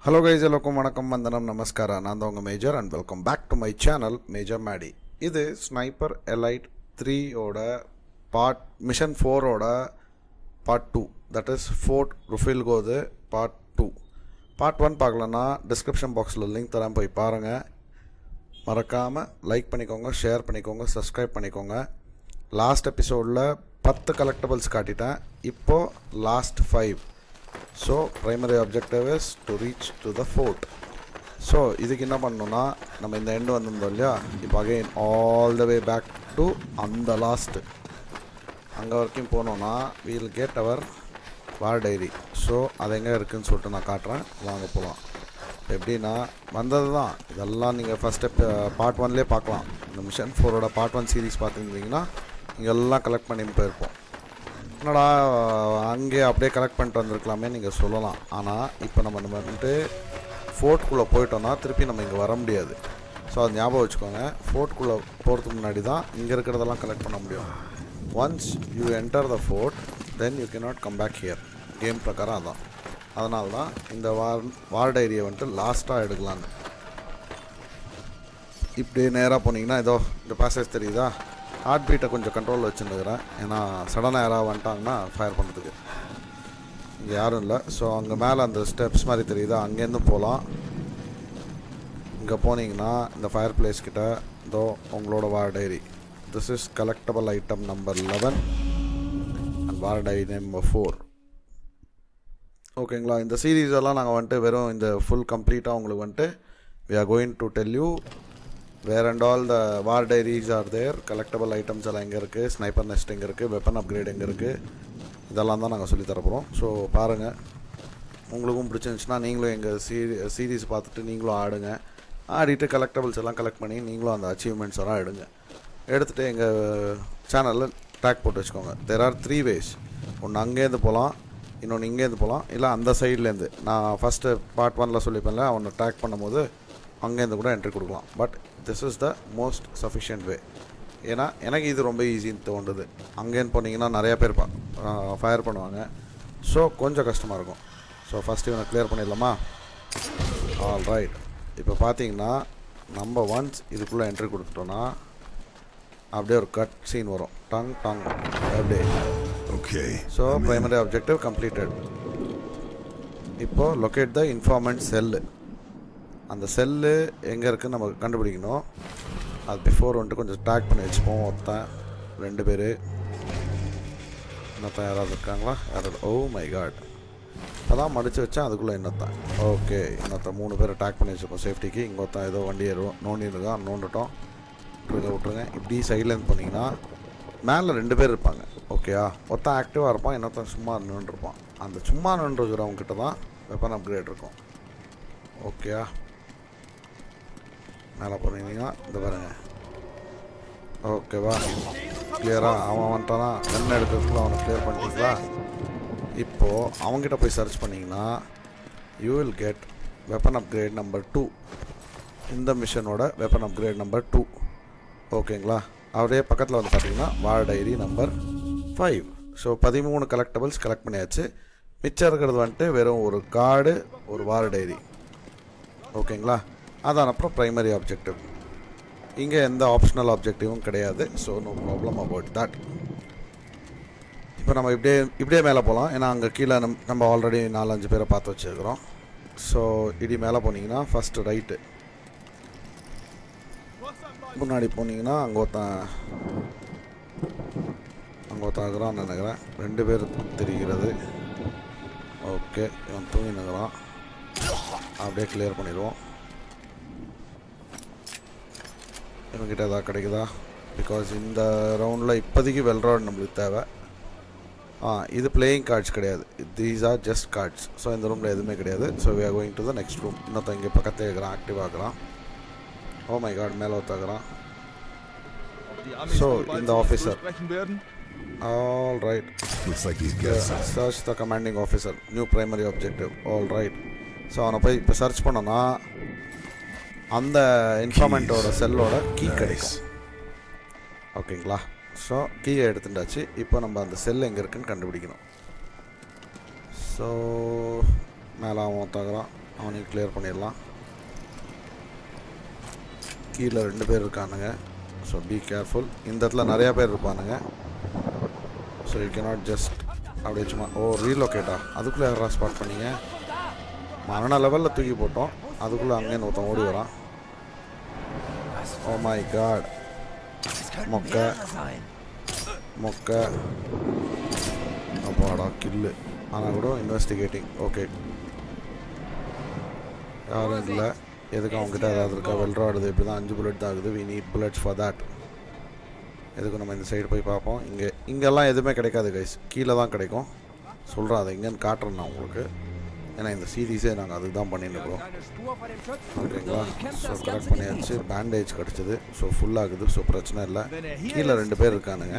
Hello guys எல்லோருக்கும் வணக்கம் வந்தனம் நமஸ்காரா நான் தான் உங்கள் major and welcome back to my channel major Maddy இது ஸ்னைப்பர் எலைட் த்ரீயோட பார்ட் மிஷன் ஃபோரோட part two that is fort ருஃபில்கோது பார்ட் டூ பார்ட் ஒன் பார்க்கலன்னா டிஸ்கிரிப்ஷன் பாக்ஸில் லிங்க் தரேன் போய் பாருங்கள் மறக்காமல் லைக் பண்ணிக்கோங்க ஷேர் பண்ணிக்கோங்க சப்ஸ்கிரைப் பண்ணிக்கோங்க லாஸ்ட் எபிசோடில் பத்து கலெக்டபிள்ஸ் காட்டிட்டேன் இப்போது last five so primary objective is to reach to the fort so இதுக்கு என்ன பண்ணணும்னா நம்ம இந்த எண்டு வந்திருந்தோம் இல்லையா இப்போ again all the way back to அந்த லாஸ்ட்டு அங்கே வரைக்கும் போனோன்னா we'll get our war diary so அது எங்கே இருக்குதுன்னு சொல்லிட்டு நான் காட்டுறேன் வாங்க போகலாம் எப்படின்னா வந்தது தான் இதெல்லாம் நீங்கள் ஃபஸ்ட் ஸ்டெப் பார்ட் ஒன்லேயே பார்க்கலாம் இந்த மிஷன் ஃபோரோட பார்ட் ஒன் சீரிஸ் பார்த்துருந்தீங்கன்னா இங்கெல்லாம் கலெக்ட் பண்ணி போயிருப்போம் என்னடா அங்கேயே அப்படியே கலெக்ட் பண்ணிட்டு வந்திருக்கலாமே நீங்கள் சொல்லலாம் ஆனால் இப்போ நம்ம நம்ம வந்துட்டு ஃபோர்ட்குள்ளே போயிட்டோம்னா திருப்பி நம்ம இங்கே வர முடியாது ஸோ அது ஞாபகம் வச்சுக்கோங்க ஃபோர்ட்குள்ளே போகிறதுக்கு முன்னாடி தான் இங்கே இருக்கிறதெல்லாம் கலெக்ட் பண்ண முடியும் once you enter the fort then you cannot come back here game பிரகாரம் அதான் அதனால தான் இந்த வார் வார் டைரியை வந்துட்டு லாஸ்ட்டாக எடுக்கலான்னு இப்படி நேராக போனீங்கன்னா ஏதோ இந்த பேசேஜ் தெரியுதா ஹார்ட் பீட்டை கொஞ்சம் கண்ட்ரோலில் வச்சுருக்கிறேன் ஏன்னா சடனாக யாராவது வந்துட்டாங்கன்னா ஃபயர் பண்ணுறதுக்கு இங்கே யாரும் இல்லை ஸோ அங்கே மேலே அந்த ஸ்டெப்ஸ் மாதிரி தெரியுதா அங்கேருந்து போகலாம் இங்கே போனீங்கன்னா இந்த ஃபயர் பிளேஸ் கிட்ட இதோ உங்களோட war diary this is collectable item number eleven and war diary number four ஓகேங்களா இந்த சீரீஸ் எல்லாம் நாங்கள் வந்துட்டு வெறும் இந்த ஃபுல் கம்ப்ளீட்டாக உங்களுக்கு வந்துட்டு we are going to tell you where and all the war diaries are there collectable items எல்லாம் எங்கே இருக்குது ஸ்னைப்பர் நெஸ்ட் எங்கே இருக்குது வெப்பன் அப்கிரேட் எங்கே இருக்குது இதெல்லாம் தான் நாங்கள் சொல்லி தரப்போகிறோம் ஸோ பாருங்கள் உங்களுக்கும் பிடிச்சிருந்துச்சுன்னா நீங்களும் எங்கள் சீரி சீரீஸ் பார்த்துட்டு நீங்களும் ஆடுங்க ஆடிட்டு கலெக்டபிள்ஸ் எல்லாம் கலெக்ட் பண்ணி நீங்களும் அந்த அச்சீவ்மெண்ட்ஸ் எல்லாம் எடுங்க எடுத்துகிட்டு எங்கள் சேனலில் ட்ராக் போட்டு வச்சுக்கோங்க தெர் ஆர் த்ரீ வேஸ் ஒன்று அங்கேருந்து போகலாம் இன்னொன்று இங்கேருந்து போகலாம் இல்லை அந்த சைட்லேருந்து நான் ஃபஸ்ட்டு பார்ட் ஒனில் சொல்லிப்பேன்ல அவனை ட்ராக் பண்ணும்போது அங்கேருந்து கூட என்ட்ரி கொடுக்கலாம் but this is the most sufficient way ஏன்னா எனக்கு இது ரொம்ப ஈஸின்னு தோன்றுது அங்கேருந்து போனீங்கன்னா நிறையா பேர் பா ஃபயர் பண்ணுவாங்க ஸோ கொஞ்சம் கஷ்டமாக இருக்கும் ஸோ ஃபஸ்ட்டு இவனை கிளியர் பண்ணிடலாமா ஆல் ரைட் இப்போ பார்த்தீங்கன்னா நம்ம ஒன்ஸ் இதுக்குள்ளே என்ட்ரி கொடுத்துட்டோன்னா அப்படியே ஒரு கட் சீன் வரும் டங் டங் அப்படியே Okay. So primary objective completed இப்போ லொக்கேட் த இன்ஃபார்மெண்ட் செல்லு அந்த செல்லு எங்கே இருக்குன்னு நம்ம கண்டுபிடிக்கணும் அது பிஃபோர் வந்துட்டு கொஞ்சம் டேக் பண்ணி வச்சுப்போம் ஒருத்தன் ரெண்டு பேர் இன்னொருத்தன் யாராவது இருக்காங்களா யாராவது ஓ மை காட் இப்போ தான் மடித்து வச்சேன் அதுக்குள்ளே இன்னொருத்தன் ஓகே இன்னொருத்தன் மூணு பேர் டேக் பண்ணி வச்சுருக்கோம் சேஃப்டிக்கு இங்கே ஒருத்தன் ஏதோ வண்டி ஏறும் நோண்டி இருக்கான் நோண்டுட்டோம் விட்டுருங்க விட்டுருங்க இப்படி சைட்லேருந்து போனீங்கன்னா மேலே ரெண்டு பேர் இருப்பாங்க ஓகேயா ஒருத்தன் ஆக்டிவாக இருப்பான் இன்னொருத்தன் சும்மா நின்றுருப்பான் அந்த சும்மா நின்றுக்கிறவங்க கிட்ட தான் வெப்பன் அப்கிரேட் இருக்கும் ஓகேயா மேலே போனீங்கன்னா இந்த பாருங்க ஓகேவா கிளியராக அவன் வந்துட்டானா என்ன எடுக்கிறதுக்குள்ள அவனை கிளியர் பண்ணிட்டீங்களா இப்போது அவங்ககிட்ட போய் சர்ச் பண்ணிங்கன்னா you will get weapon upgrade number two இந்த மிஷனோட வெப்பன் அப்கிரேட் நம்பர் டூ ஓகேங்களா அப்படியே பக்கத்தில் வந்து பார்த்தீங்கன்னா war diary number five so பதிமூணு கலெக்டபிள்ஸ் கலெக்ட் பண்ணியாச்சு மிச்சம் இருக்கிறது வந்துட்டு வெறும் ஒரு கார்டு ஒரு வார் டைரி ஓகேங்களா அதான் அப்புறம் ப்ரைமரி ஆப்ஜெக்டிவ் இங்கே எந்த ஆப்ஷனல் ஆப்ஜெக்டிவும் கிடையாது so no problem about that இப்போ நம்ம இப்படியே இப்படியே மேலே போகலாம் ஏன்னா அங்கே கீழே நம் நம்ம ஆல்ரெடி நாலஞ்சு பேரை பார்த்து வச்சுருக்கிறோம் ஸோ இப்படி மேலே போனீங்கன்னா ஃபஸ்ட்டு ரைட்டு முன்னாடி போனீங்கன்னா அங்கே ஒருத்தன் அங்கே ஒருத்தன் இருக்கிறான்னு நினைக்கிறேன் ரெண்டு பேர் தெரிகிறது ஓகே இவன் தூங்கி நிற்கிறான் அப்படியே கிளியர் பண்ணிடுவோம் இவன்கிட்ட எதாவது கிடைக்குதா பிகாஸ் இந்த ரவுண்டில் இப்போதைக்கு வெல்ராட் நம்மளுக்கு தேவை ஆ இது பிளேயிங் கார்ட்ஸ் கிடையாது these are just cards so இந்த ரூமில் எதுவுமே கிடையாது so we are going to the next room இன்னொருத்தன் இங்கே பக்கத்தில் இருக்கிறான் ஆக்டிவ் ஆகிறான் ஓ மை காட் மேலே ஒருத்தாக்குறான் Die Amis So, wohl bald in the zu officer. sprechen werden? All right Looks like he's got something. Search the commanding officer new primary objective all right so அவனை போய் இப்போ search பண்ணோன்னா அந்த இன்ஃபார்மெண்ட்டோட செல்லோட key Nice. கிடைக்கும் ஓகேங்களா so கீயை எடுத்துட்டாச்சு இப்போ நம்ம அந்த செல் எங்கே இருக்குன்னு கண்டுபிடிக்கணும் ஸோ மேலே அவன் தகுறான் அவனையும் கிளியர் பண்ணிடலாம் கீழே ரெண்டு பேர் இருக்கானுங்க ஸோ பி கேர்ஃபுல் இந்த இடத்துல நிறையா பேர் இருப்பானுங்க ஸோ யூ கேனாட் ஜஸ்ட் அப்படியே சும்மா ஓ ரீலோகேட்டா அதுக்குள்ளே யாரா ஸ்பாட் பண்ணீங்க மரண லெவலில் தூக்கி போட்டோம் அதுக்குள்ளே அங்கேருந்து ஒருத்தன் ஓடி வரான் ஓ மை காட் மொக்க மொக்க அப்பாடா கில்லு ஆனால் கூட இன்வெஸ்டிகேட்டிங் ஓகே யாரும் இல்லை எதுக்கு அவங்ககிட்ட ஏதாவது இருக்கா வெல்ராடுது இப்படி தான் அஞ்சு புல்லட் தான் ஆகுது we need bullets for that எதுக்கு நம்ம இந்த சைடு போய் பார்ப்போம் இங்கே இங்கெல்லாம் எதுவுமே கிடைக்காது கைஸ் கீழே தான் கிடைக்கும் சொல்கிறேன் அதை எங்கேன்னு காட்டுறேன் நான் உங்களுக்கு ஏன்னா இந்த சீரீஸே நாங்கள் அதுக்கு தான் பண்ணிட்டு இருக்கோம் ஓகேங்களா ஸோ கரெக்ட் பண்ணியாச்சு பேண்டேஜ் கிடச்சிது ஸோ ஃபுல் ஆகுது ஸோ பிரச்சனை இல்லை கீழே ரெண்டு பேர் இருக்கானுங்க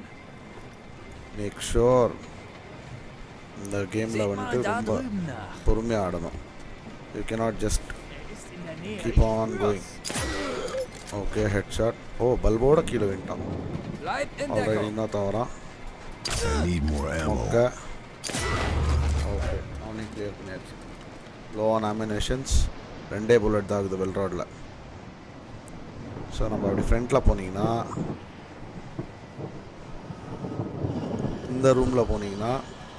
மேக் ஷோர் இந்த கேமில் வந்துட்டு ரொம்ப பொறுமையாக ஆடணும் you cannot just keep on going okay head shot oh பல்போட கீழே விட்டான் ஆல்ரெடி இன்னும் தவறான் I need more ammo. மொக்க ஓகே அவனையும் கிளியர் பண்ணியாச்சு லோ ஆன் அமினேஷன்ஸ் ரெண்டே புல்லட் தான் ஆகுது வெல் ரோடில் ஸோ நம்ம அப்படி ஃப்ரண்ட்டில் போனீங்கன்னா இந்த ரூமில் போனீங்கன்னா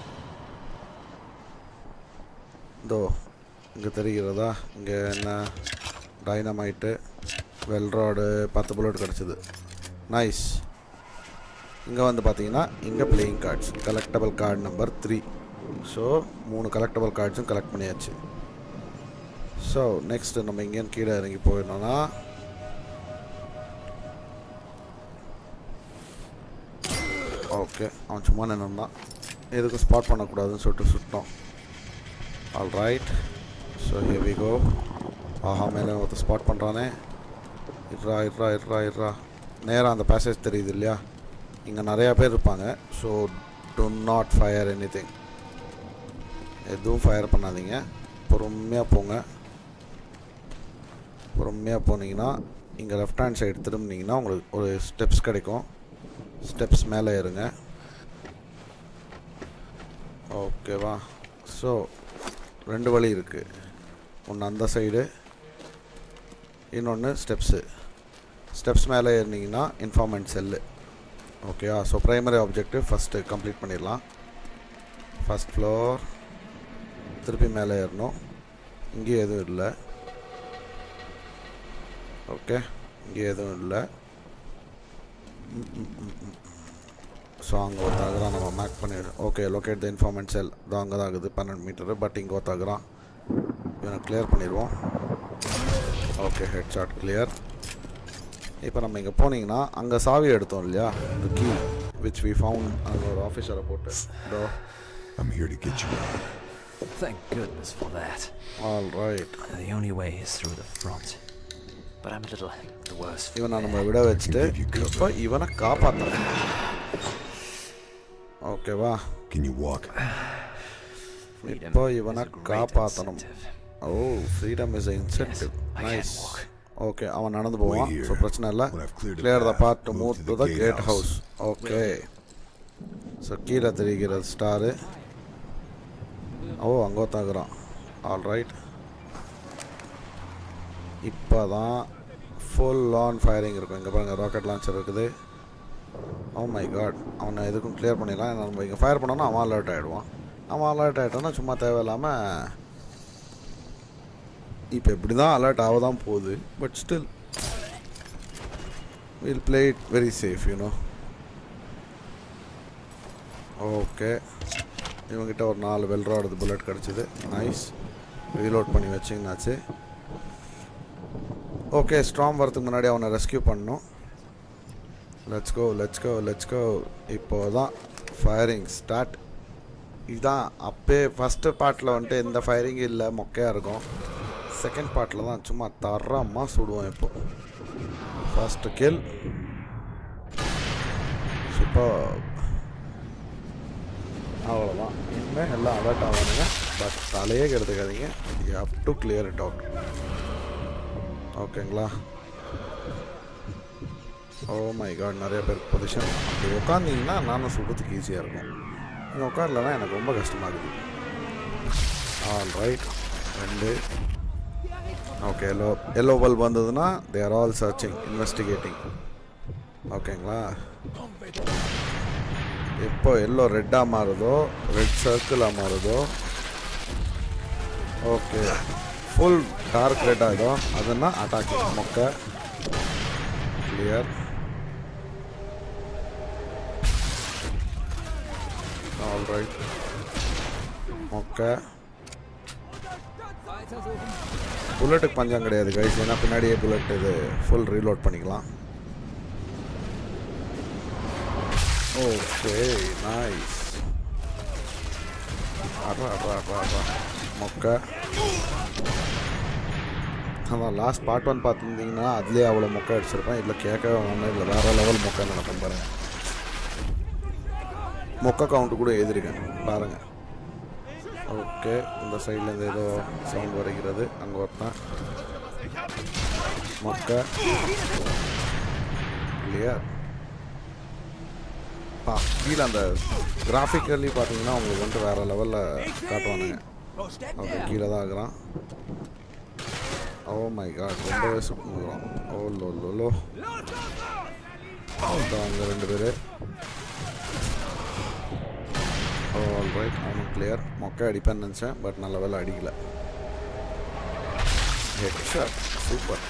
இதோ இங்கே தெரிகிறதா இங்கே என்ன டைனமைட்டு வெல்ராடு பத்து புல்லட் கிடச்சிது நைஸ் இங்கே வந்து பார்த்தீங்கன்னா இங்கே playing cards collectible card number three so மூணு கலெக்டபிள் கார்ட்ஸும் கலெக்ட் பண்ணியாச்சு ஸோ நெக்ஸ்ட் நம்ம இங்கேன்னு கீழே இறங்கி போயிடணும்னா ஓகே அவன் சும்மா நின்றுந்தான் எதுக்கும் ஸ்பாட் பண்ணக்கூடாதுன்னு சொல்லிட்டு சுட்டோம் all right so here we go ஆஹா மேலே ஒருத்தர் ஸ்பாட் பண்ணுறானே இட்ரா இட்ரா இட்ரா இட்ரா நேராக அந்த பேசேஜ் தெரியுது இல்லையா இங்கே நிறையா பேர் இருப்பாங்க so do not fire anything எதுவும் ஃபயர் பண்ணாதீங்க பொறுமையாக போங்க பொறுமையாக போனீங்கன்னா இங்கே லெஃப்ட் ஹேண்ட் சைடு திரும்பினீங்கன்னா உங்களுக்கு ஒரு ஸ்டெப்ஸ் கிடைக்கும் ஸ்டெப்ஸ் மேலே ஏறுங்க ஓகேவா ஸோ ரெண்டு வழி இருக்குது ஒன்று அந்த சைடு இன்னொன்று ஸ்டெப்ஸு ஸ்டெப்ஸ் மேலே ஏறினீங்கன்னா இன்ஃபார்மெண்ட் செல்லு ஓகேவா so primary objective first complete பண்ணிடலாம் ஃபஸ்ட் ஃப்ளோர் திருப்பி மேலே ஏறணும் இங்கேயும் எதுவும் இல்லை ஓகே இங்கே எதுவும் இல்லை ஸோ அங்கே ஒருத்தாகிறான் நம்ம மேக் பண்ணி okay locate the informant cell இதோ அங்கே தான் ஆகுது பன்னெண்டு மீட்டரு பட் இங்கே ஒருத்தாகிறான் இவனை கிளியர் பண்ணிடுவோம் ஓகே ஹெட் ஷாட் கிளியர் இப்போ நம்ம இங்கே போனீங்கன்னா அங்கே சாவி எடுத்தோம் இல்லையா இந்த கீ விச் வி ஃபவுண்ட் அங்கே ஒரு ஆஃபீஸரை போட்டு இதோ I'm here to get you out. Thank goodness for that. All right The only way is through the front. But I'm a little the worse for இவனை நம்ம wear. விட வச்சுட்டு இப்போ இவனை காப்பாற்றணும் ஓகேவா Can you walk? Freedom இப்போ is இவனை a great காப்பாற்றணும் incentive. Oh freedom is incentive I can nice walk. Okay அவன் நடந்து போவான் Wait here. ஸோ பிரச்சனை இல்லை When I've cleared the clear the path, part to move move to to the the gate gatehouse. House okay so கீழே தெரிகிறது star ஓ அங்கே தாக்குறான் all right இப்போ தான் ஃபுல் ஆன் ஃபயரிங் இருக்கும் இங்கே பாருங்கள் ராக்கெட் லான்ச்சர் இருக்குது ஓ மை காட் அவனை எதுக்கும் கிளியர் பண்ணிடலாம் ஏன்னா நம்ம இங்கே ஃபயர் பண்ணோன்னா அவன் அலர்ட் ஆகிடுவான் அவன் அலர்ட் ஆகிட்டான்னா சும்மா தேவையில்லாமல் இப்போ இப்படி தான் அலர்ட் ஆக தான் போகுது but still will play it very safe you know okay இவங்கிட்ட ஒரு நாலு வெல்ராடுது புல்லட் கிடச்சிது நைஸ் ரீலோட் பண்ணி வச்சிங்கனாச்சு ஓகே ஸ்ட்ராங் வரதுக்கு முன்னாடி அவனை ரெஸ்கியூ பண்ணணும் let's go let's go let's go இப்போ தான் ஃபயரிங் ஸ்டார்ட் இதுதான் அப்பே ஃபஸ்ட்டு பார்ட்டில் வந்துட்டு எந்த ஃபயரிங்கும் இல்லை மொக்கையாக இருக்கும் செகண்ட் பார்ட்டில் தான் சும்மா தரமாக சுடுவோம் இப்போ ஃபஸ்ட்டு கில் சூப்பர் அவ்வளோதான் இனிமேல் எல்லாம் அலர்ட் ஆவானுங்க பட் தலையே கெடுத்துக்காதீங்க you have to clear it out ஓகேங்களா ஓ மை காட் நிறைய பேர் பொசிஷன் அப்படி உட்காந்திங்கன்னா நானும் சுடுறதுக்கு ஈஸியாக இருக்கும் நீங்கள் உட்காரலன்னா எனக்கு ரொம்ப கஷ்டமாகுது ஆல் ரைட் ரெண்டு ஓகே எல்லோ எல்லோ பல்ப் வந்ததுன்னா they are all searching investigating ஓகேங்களா எப்போ எல்லோ ரெட்டாக மாறுதோ ரெட் சர்க்கிளாக மாறுதோ ஓகே ஃபுல் டார்க் ரெட் ஆகிடும் அதுன்னா அட்டாக்கிங் மொக்கை கிளியர் ஆல் ரைட் மொக்கை புல்லட்டுக்கு பஞ்சம் கிடையாது கைஸ் ஏன்னா பின்னாடியே புல்லட் இது ஃபுல் ரீலோட் பண்ணிக்கலாம் ஓகே நைஸ் அட்ரா அட்ரா அட்ரா அட்ரா மொக்கை அதான் லாஸ்ட் பார்ட் ஒன் பார்த்துருந்தீங்கன்னா அதுலேயே அவ்வளோ மொக்கை அடிச்சிருப்பேன் இதில் கேட்கவே ஒன்றும் இல்லை வேறு லெவல் மொக்கை நடக்கும் பாருங்க மொக்கை கவுண்ட் கூட எழுதிருக்கேன் பாருங்கள் ஓகே இந்த சைட்லேருந்து ஏதோ சவுண்ட் வருகிறது அங்கே ஒருத்தன் மொக்கை இல்லையா பா கீழே அந்த கிராஃபிக்கலி பார்த்தீங்கன்னா உங்களுக்கு வந்துட்டு வேறு லெவலில் காட்டுவானுங்க ஓகே கீழே தான் இருக்கிறான் ஓ மை காட் ரொம்பவே சுற்றுறோம் ஓ லோ லோ லோ அங்கே ரெண்டு பேர் ஆல் ரைட் அவனும் கிளியர் மொக்கை அடிப்பேன்னு நினச்சேன் பட் நல்ல வேலை அடிக்கல ஹெட்ஷாட் சூப்பர்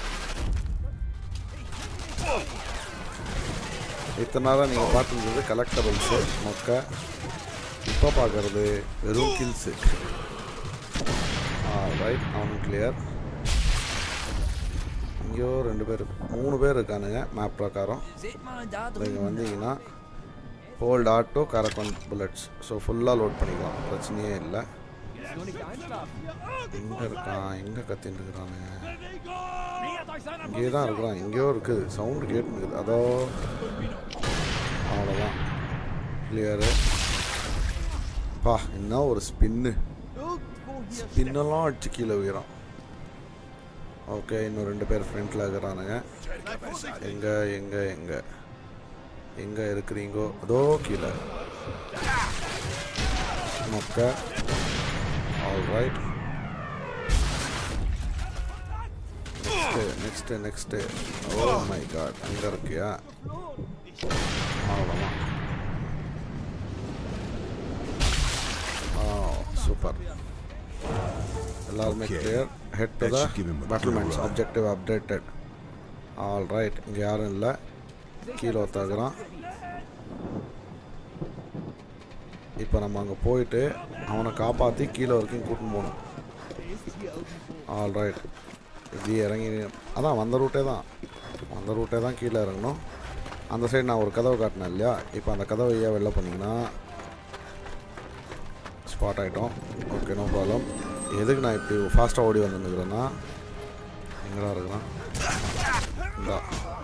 இத்தனை நேரம் நீங்கள் பார்த்துருந்தது கலெக்டபிள்ஸு மொக்கை இப்போ பார்க்குறது வெறும் கில்ஸு ரைட் அவனும் கிளியர் இங்கேயோ ரெண்டு பேர் மூணு பேர் இருக்கானுங்க மேப் பிரகாரம் நீங்கள் வந்தீங்கன்னா ஹோல்ட் ஆட்டோ கரக்கன் புல்லட்ஸ் ஸோ ஃபுல்லாக லோட் பண்ணிக்கலாம் பிரச்சனையே இல்லை எங்கே இருக்கான் எங்கே கத்தின்னு இருக்கிறானுங்க இங்கே தான் இருக்கிறான் எங்கேயோ இருக்குது சவுண்டு கேட்டுருக்குது அதோ அவ்வளோதான் கிளியரு பா என்ன ஒரு ஸ்பின்னு ஸ்பின்னெல்லாம் அடிச்சு கீழே உயிரும் ஓகே இன்னும் ரெண்டு பேர் ஃப்ரண்ட்டில் இருக்கிறானுங்க எங்கே எங்கே எங்கே எங்கே இருக்கிறீங்கோ அதோ கீழே மொக்க all right next next next oh my God அங்கே இருக்கியா அவ்வளோதான் ஆ சூப்பர் எல்லாருமே Okay. Clear head to That the should give him a battlements clear run. Objective updated all right இங்கே யாரும் இல்லை கீழே ஒருத்தகுறான் இப்போ நம்ம அங்கே போயிட்டு அவனை காப்பாற்றி கீழே வரைக்கும் கூட்டின்னு போகணும் ஆல் ரைட் இப்படி இறங்கி அதான் வந்த ரூட்டே தான் வந்த ரூட்டே தான் கீழே இறங்கணும் அந்த சைடு நான் ஒரு கதவை காட்டினேன் இல்லையா இப்போ அந்த கதவை ஏன் வெளில பண்ணிங்கன்னா ஸ்பாட் ஆகிட்டோம் ஓகே நோ ப்ராப்ளம் எதுக்கு நான் இப்படி ஃபாஸ்ட்டாக ஓடி வந்துருக்கிறேன்னா எங்கடா இருக்கிறான் இந்தா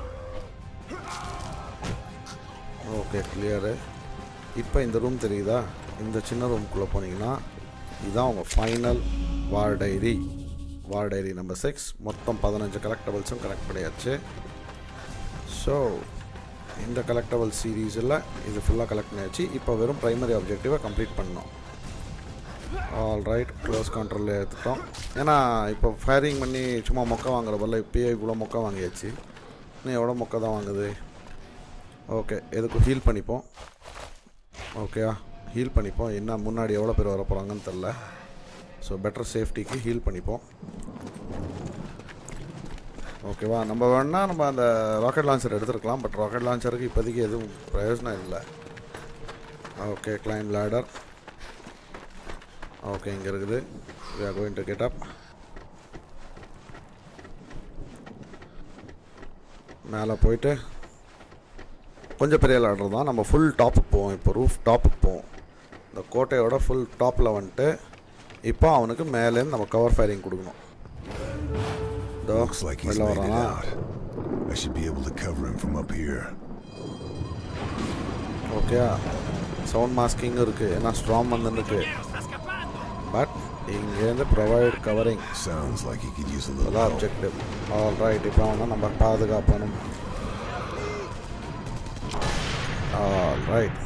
ஓகே கிளியரு இப்போ இந்த ரூம் தெரியுதா இந்த சின்ன ரூம்குள்ளே போனீங்கன்னா இதுதான் உங்கள் final war diary war diary number six மொத்தம் பதினஞ்சு கலெக்டபிள்ஸும் கலெக்ட் பண்ணியாச்சு ஸோ இந்த கலெக்டபிள் சீரீஸில் இது ஃபுல்லாக கலெக்ட் பண்ணியாச்சு இப்போ வெறும் ப்ரைமரி ஆப்ஜெக்டிவை கம்ப்ளீட் பண்ணோம் ஆல் ரைட் க்ளோஸ் கண்ட்ரோலில் எடுத்துட்டோம் ஏன்னா இப்போ ஃபயரிங் பண்ணி சும்மா மொக்கை வாங்குற பதில் இப்பயே இவ்வளோ மொக்கை வாங்கியாச்சு இன்னும் எவ்வளோ மொக்கை தான் வாங்குது ஓகே எதுக்கும் ஹீல் பண்ணிப்போம் ஓகேயா ஹீல் பண்ணிப்போம் என்ன முன்னாடி எவ்வளோ பேர் வர போகிறாங்கன்னு தெரில ஸோ பெட்டர் சேஃப்டிக்கு ஹீல் பண்ணிப்போம் ஓகேவா நம்ம வேணால் நம்ம அந்த ராக்கெட் லான்ச்சர் எடுத்துருக்கலாம் பட் ராக்கெட் லான்ச்சருக்கு இப்போதைக்கு எதுவும் பிரயோஜனம் இல்லை ஓகே கிளைம் லேடர் ஓகே இங்கே இருக்குது we are going to get up மேலே போயிட்டு கொஞ்சம் பெரிய லேடர் தான் நம்ம ஃபுல் டாப்புக்கு போவோம் இப்போ ரூஃப் டாப்புக்கு போவோம் இந்த கோட்டையோட ஃபுல் டாப்பில் வந்துட்டு இப்போ அவனுக்கு மேலேருந்து நம்ம கவர் ஃபயரிங் கொடுக்கணும் இதோ Looks like he's வெளில made it வரானா out. I should be able to cover him from up here. Okay sound மாஸ்கிங்கும் இருக்குது ஏன்னா ஸ்ட்ராங் வந்துருக்கு பட் இங்கேருந்து provide covering Sounds like he could use a little அதான் help. அப்ஜெக்டிவ் ஆல் ரைட் இப்போ அவனை நம்ம பாதுகாப்பணும் ஆல் ரைட்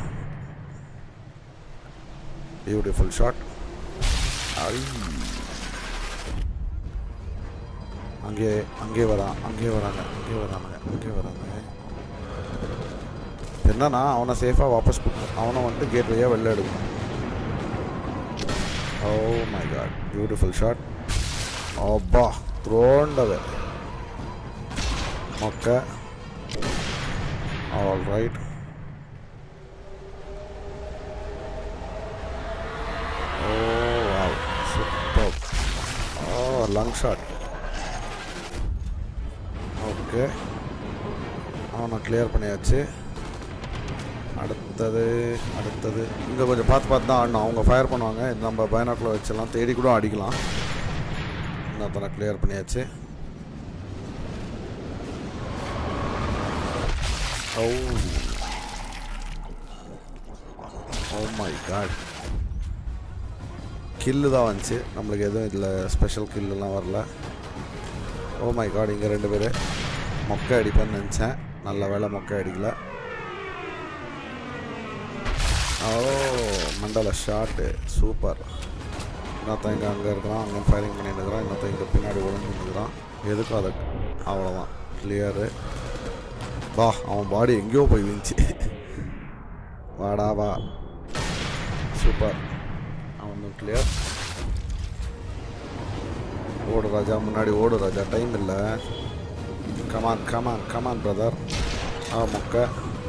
பியூட்டிஃபுல் ஷாட் அங்கே அங்கே வரான் அங்கே வராங்க அங்கே வரானுங்க அங்கே வராங்க என்னன்னா அவனை சேஃபாக வாபஸ் கூப்பிட்டு அவனை வந்துட்டு கேட் வழியாக வெளில எடுக்கணும் oh my God beautiful shot அப்பா த்ரோண்டது மொக்க all right oh wow super oh long shot okay அவனை கிளியர் பண்ணியாச்சு அடுத்தது அடுத்தது இங்கே கொஞ்சம் பார்த்து பார்த்து தான் ஆடணும் அவங்க ஃபயர் பண்ணுவாங்க இது நம்ம பயனாக்கில் வச்செல்லாம் தேடி கூட அடிக்கலாம் இன்னொருத்தனை கிளியர் பண்ணியாச்சு ஓ ஓ மை காட் கில்லு தான் வந்துச்சு நம்மளுக்கு எதுவும் இதில் ஸ்பெஷல் கில்லுலாம் வரல ஓ மை காட் இங்கே ரெண்டு பேர் மொக்கை அடிப்பேன்னு நினச்சேன் நல்ல வேலை மொக்கை அடிக்கல ஓ மண்டல ஷாட்டு சூப்பர் இன்னொருத்தன் இங்கே அங்கே இருக்கிறான் அங்கே ஃபயரிங் பண்ணிட்டு இருக்கிறான் இன்னொருத்தன் இங்கே பின்னாடி ஒழுங்குறான் எதுக்கும் அதை அவ்வளோதான் கிளியரு வா அவன் பாடி எங்கேயோ போய் விழுந்துச்சு வாடா வா சூப்பர் அவனும் கிளியர் ஓடு ராஜா முன்னாடி ஓடு ராஜா டைம் இல்லை கமான் கமான் கமான் பிரதர் ஆ மொக்க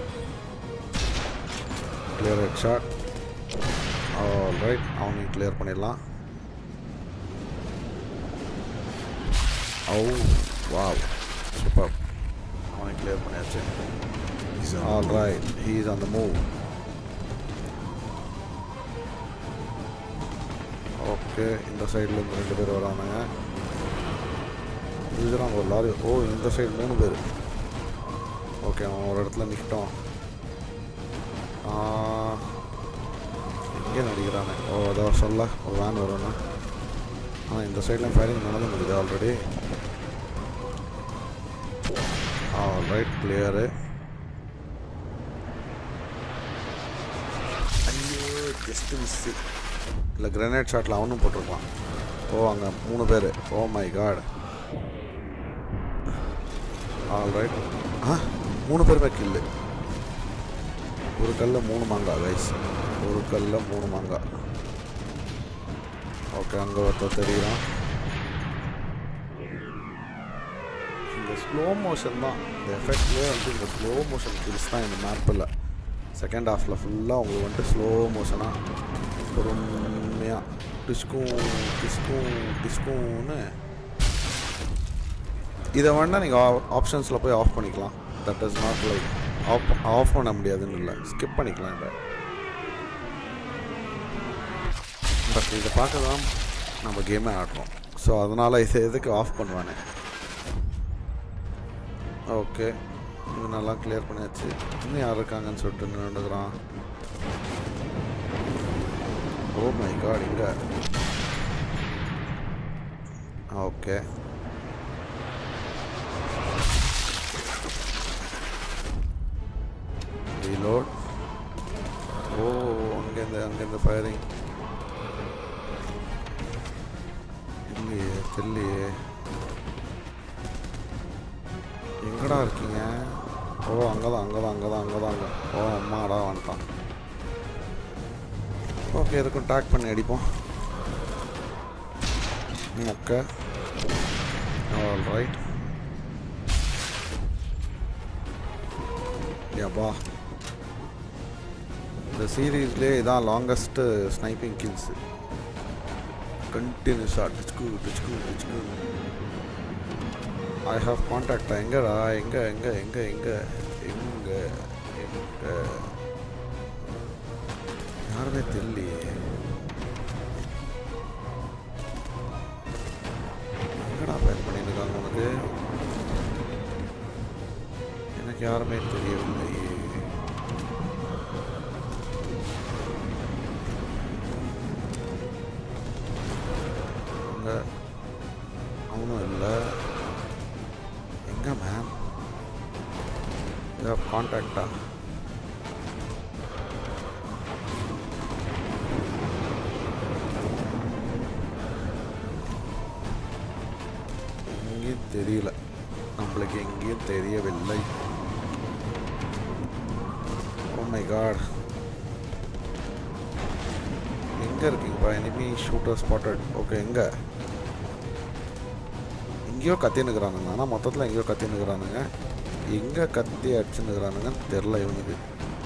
clear head shot all right அவனையும் கிளியர் பண்ணிடலாம் ஓ வாவ் சூப்பர் அவனையும் கிளியர் பண்ணியாச்சு He's on all the move. Right he is on the move okay இந்த சைடில் இருந்து ரெண்டு பேர் வரானுங்க இதுதான் ஒரு லாரி ஓ இந்த சைடு மூணு பேர் ஓகே அவன் ஒரு இடத்துல நிற்கட்டும் எங்கே நடிக்கிறானே ஓ அதை சொல்ல ஒரு வேன் வரும்னா ஆனால் இந்த சைடில் ஃபயரிங் நடந்து முடியுது ஆல்ரெடி ஆல் ரைட் கிளியரு ஐயோ ஜஸ்ட் மிஸ்ஸு இல்லை கிரனேட் ஷாட்டில் அவனும் போட்டிருப்பான் ஓ அங்கே மூணு பேர் oh my God all right ஆ மூணு பேருமே கில்லு ஒரு கல்ல மூணு மாங்காய் கைஸ் ஒரு கல்ல மூணு மாங்காய் ஓகே அங்கே ஒருத்தர் தெரியுறான் இந்த ஸ்லோ மோஷன் தான் இந்த எஃபெக்ட்லேயே வந்து இந்த ஸ்லோ மோஷன் கில்ஸ் தான் இந்த மேப்பில் செகண்ட் ஹாஃபில் ஃபுல்லாக உங்களுக்கு வந்துட்டு ஸ்லோ மோஷனாக பொறுமையாக டிஸ்கும் டிஸ்கும் டிஸ்கும்னு இதை வேணால் நீங்கள் ஆப்ஷன்ஸில் போய் ஆஃப் பண்ணிக்கலாம் that is not like off off பண்ண முடியாதுன்னு இல்லை ஸ்கிப் பண்ணிக்கலாம் இதை பட் இதை பார்க்க தான் நம்ம கேமே ஆடுறோம் ஸோ அதனால் இதை எதுக்கு ஆஃப் பண்ணுவானே ஓகே இது நல்லா கிளியர் பண்ணியாச்சு இன்னும் யார் இருக்காங்கன்னு சொல்லிட்டு நின்றுக்கிறான் ஓ மை காட் இங்க ஓகே ரீலோட் ஓ அங்கேருந்து அங்கேருந்து ஃபயரிங் இல்லையே தெரியலையே எங்கடா இருக்கீங்க ஓ அங்கே தான் அங்கே தான் அங்கே தான் அங்கே தான் அங்கே ஓ அம்மாடா வந்துட்டான் ஓகே எதுக்கும் டேக் பண்ணி அடிப்போம் ஓகே ஆல் ரைட் யப்பா இந்த சீரீஸ்லேயே இதான் லாங்கஸ்ட்டு ஸ்னைப்பிங் கில்ஸு கண்டினியூஸாக டிச்கு டிச்கு டிச்கு ஐ ஹாவ் காண்டாக்டா எங்கடா எங்க எங்க எங்க எங்க எங்க எங்க யாருமே தெரியலையே எங்கடா பேர் பண்ணியிருக்காங்க உனக்கு எனக்கு யாருமே தெரியவில்லையே அங்க அவனும் இல்லை எங்க மேம் கான்டாக்டா எங்கேயும் தெரியல நம்மளுக்கு எங்கேயும் தெரியவில்லை ஓ மை காட் எங்கே இருக்கீங்கப்பா எனிமி ஷூட்டர் ஸ்பாட்டட் ஓகே எங்கே எங்கேயோ கத்தினுக்கிறானுங்க ஆனால் மொத்தத்தில் எங்கேயோ கத்தினுக்கிறானுங்க எங்கே கத்தி அடிச்சுன்னுக்கிறானுங்கன்னு தெரில இவனுக்கு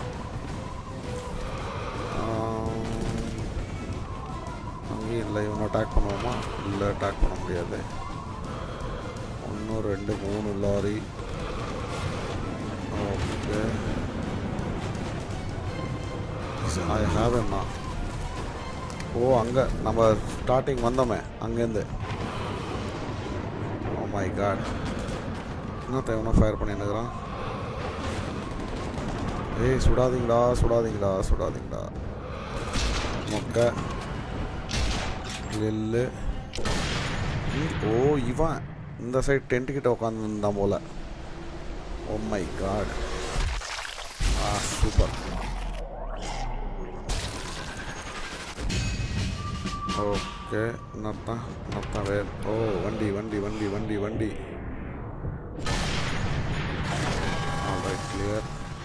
ஆம், அங்கேயும் இல்லை இவனை அட்டாக் பண்ணுவோமா இல்லை அட்டாக் பண்ண முடியாது ஒன்று ரெண்டு மூணு lorry okay He's on I the have எம்மா ஓ அங்கே நம்ம ஸ்டார்டிங் வந்தோமே அங்கேருந்து ஓ மை காட் இன்னும் எவனோ ஃபயர் பண்ணின்னுக்குறான் ஏய் சுடாதீங்கடா சுடாதீங்கடா சுடாதீங்கடா மொக்க எல்லு ஓ இவன் இந்த சைடு டென்ட் கிட்ட உட்காந்துருந்தான் போல ஓ மை காட் ஆ சூப்பர் ஓகே நத்தான் நத்தான் வே ஓ வண்டி வண்டி வண்டி வண்டி வண்டி ஆல்ரைட் கிளியர்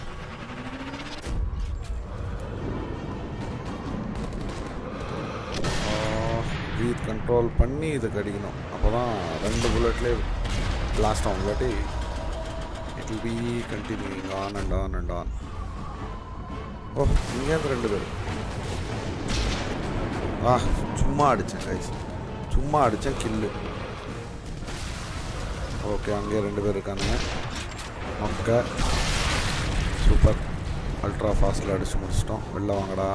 ப்ரீத் கண்ட்ரோல் பண்ணி இதுக்கு அடிக்கணும் அப்போ தான் ரெண்டு புல்லட்லேயே பிளாஸ்ட் ஆகும் இல்லாட்டி it will be continuing on and on and on oh இங்கேருந்து ரெண்டு பேர் ஆ சும்மா அடித்தேன் கைஸ் சும்மா அடித்தேன் கில்லு ஓகே அங்கேயே ரெண்டு பேர் இருக்கானுங்க மொக்க சூப்பர் அல்ட்ரா ஃபாஸ்டில் அடித்து முடிச்சிட்டோம் வெளில வாங்கடா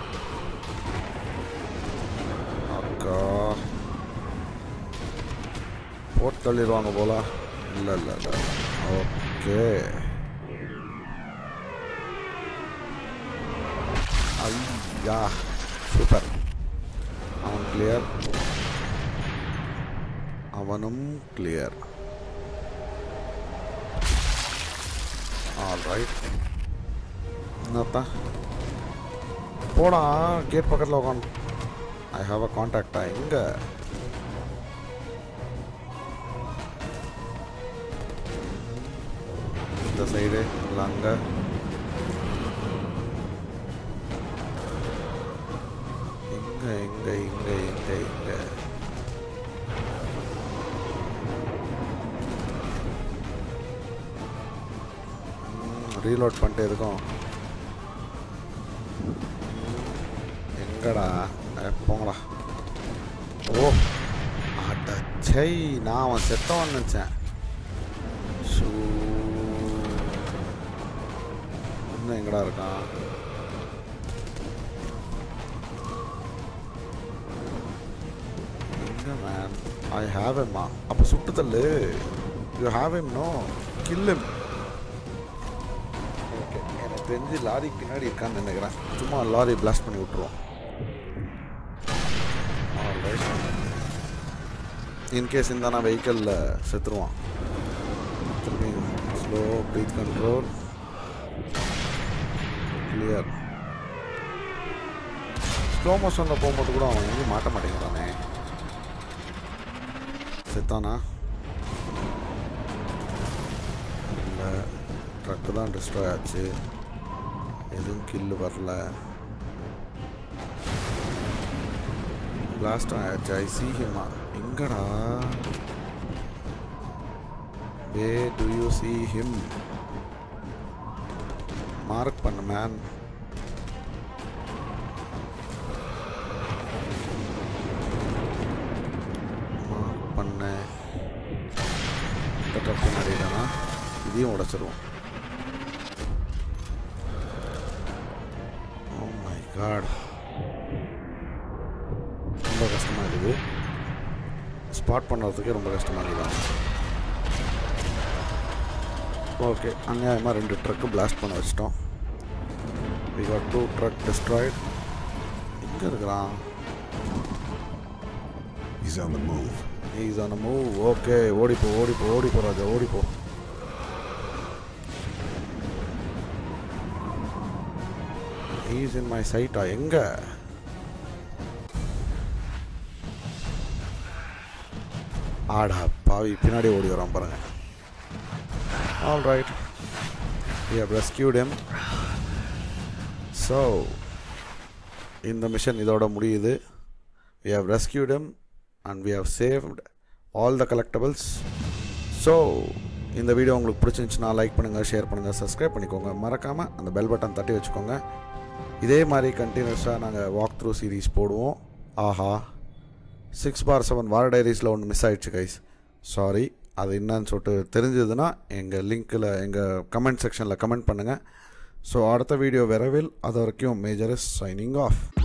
அக்கா போட்டு தள்ளிடுவாங்க போல இல்லை இல்லை இல்லை ஓகே ஐயா சூப்பர் அவன் கிளியர் அவனும் கிளியர் ஆல் ரைட் என்னத்தான் போடா கேட் பக்கத்தில் உட்காந்து ஐ ஹாவ் அ காண்டாக்டா எங்கே இந்த சைடு இல்லை அங்கே எங்க எங்க எங்க எங்க எங்க ரீலோட் பண்ணிட்டு இருக்கோம் எங்கடா அட, போங்கடா ஓ அடச்சை நான் அவன் செத்தவன் நினச்சேன் ஷூ இன்னும் எங்கடா இருக்கான் எங்க மேன் ஐ ஹாவ் எம்மா அப்போ சுட்டு தள்ளு you have M no kill M okay எனக்கு தெரிஞ்சு லாரி பின்னாடி இருக்கான்னு நினைக்கிறேன் சும்மா லாரி பிளாஸ்ட் பண்ணி விட்ருவோம் இன்கேஸ் இந்த நான் வெஹிக்கிளில் செத்துருவான் திரும்பி slow breath control clear slow மோஷனில் போகும்போது கூட அவன் எங்கேயும் மாட்ட மாட்டேங்கிறானே செத்தானா இல்லை ட்ரக்கு தான் டிஸ்ட்ராய் ஆச்சு எதுவும் கில்லு வரல பிளாஸ்ட் ஆயாச்சு ஐ சி ஹிமா எங்கடா where do you see him mark பண்ணு மேன் மார்க் பண்ண இந்த ட்ரக் பின்னாடி தானா இதையும் உடச்சிருவோம் ஓ மை காட் ரொம்ப கஷ்டமாக இருக்குது ஸ்பாட் பண்ணுறதுக்கே ரொம்ப கஷ்டமாக இருக்குது ஓகே அநியாயமாக ரெண்டு ட்ரக்கு பிளாஸ்ட் பண்ண வச்சிட்டோம் we got two truck destroyed எங்கே இருக்கிறான் He's on the move. Is on move okay ஓடிப்போ ஓடிப்போ ஓடிப்போ ராஜா ஓடிப்போ இஸ் இன் மை சைட்டா எங்க ஆடா பாவி பின்னாடி ஓடி வரான் பாருங்க all right we have rescued him so இந்த மிஷன் இதோட முடியுது we have rescued him and we have saved all the collectibles so இந்த வீடியோ உங்களுக்கு பிடிச்சிருந்துச்சுன்னா லைக் பண்ணுங்கள் ஷேர் பண்ணுங்கள் சப்ஸ்கிரைப் பண்ணிக்கோங்க மறக்காமல் அந்த பெல் பட்டன் தட்டி வச்சுக்கோங்க இதே மாதிரி கண்டினியூஸாக நாங்கள் வாக் த்ரூ சீரீஸ் போடுவோம் ஆஹா சிக்ஸ் பார் செவன் வார டைரிஸில் ஒன்று மிஸ் ஆயிடுச்சு கைஸ் சாரி அது என்னன்னு சொல்லிட்டு தெரிஞ்சதுன்னா எங்கள் லிங்க்கில் எங்கள் கமெண்ட் செக்ஷனில் கமெண்ட் பண்ணுங்கள் ஸோ அடுத்த வீடியோ விரைவில் அது வரைக்கும் மேஜர் இஸ் சைனிங் ஆஃப்